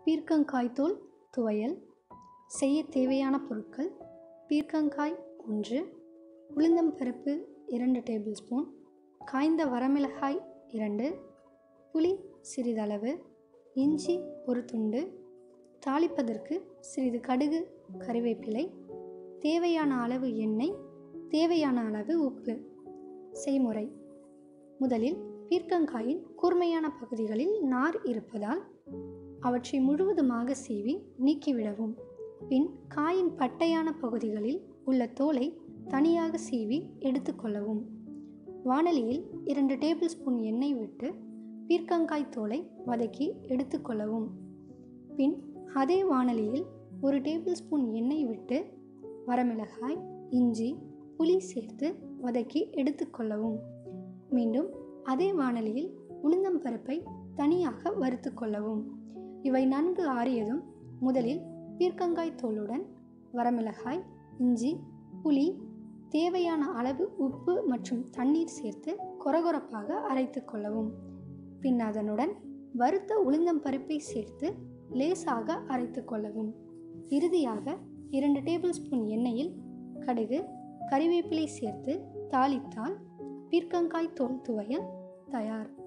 பீர்க்கங்காய் தூள் துவையல் செய்ய தேவையான பொருட்கள் பீர்க்கங்காய் ஒன்று உளுந்தம்பருப்பு இரண்டு டேபிள் ஸ்பூன் காய்ந்த வரமிளகாய் இரண்டு புளி சிறிதளவு இஞ்சி ஒரு துண்டு தாளிப்பதற்கு சிறிது கடுகு கறிவேப்பிலை தேவையான அளவு எண்ணெய் தேவையான அளவு உப்பு செய்முறை முதலில் பீர்க்கங்காயின் கூர்மையான பகுதிகளில் நார் இருப்பதால் அவற்றை முழுவதுமாக சீவி நீக்கிவிடவும் பின் காயின் பட்டையான பகுதிகளில் உள்ள தோலை தனியாக சீவி எடுத்துக்கொள்ளவும் வாணலியில் இரண்டு டேபிள் ஸ்பூன் எண்ணெய் விட்டு பீர்க்கங்காய் தோலை வதக்கி எடுத்துக்கொள்ளவும் பின் அதே வாணலியில் ஒரு டேபிள் ஸ்பூன் எண்ணெய் விட்டு வரமிளகாய் இஞ்சி புளி சேர்த்து வதக்கி எடுத்துக்கொள்ளவும் மீண்டும் அதே வாணலியில் உளுந்தம்பருப்பை தனியாக வறுத்து கொள்ளவும் இவை நன்கு ஆறியதும் முதலில் பீர்க்கங்காய் தோலுடன் வரமிளகாய் இஞ்சி புளி தேவையான அளவு உப்பு மற்றும் தண்ணீர் சேர்த்து கொரகொரப்பாக அரைத்து கொள்ளவும் பின் அதனுடன் வறுத்த உளுந்தம்பருப்பை சேர்த்து லேசாக அரைத்து கொள்ளவும் இறுதியாக இரண்டு டேபிள் ஸ்பூன் எண்ணெயில் கடுகு கறிவேப்பிலை சேர்த்து தாளித்தால் பீர்க்கங்காய் தோல் துவையல் தயார்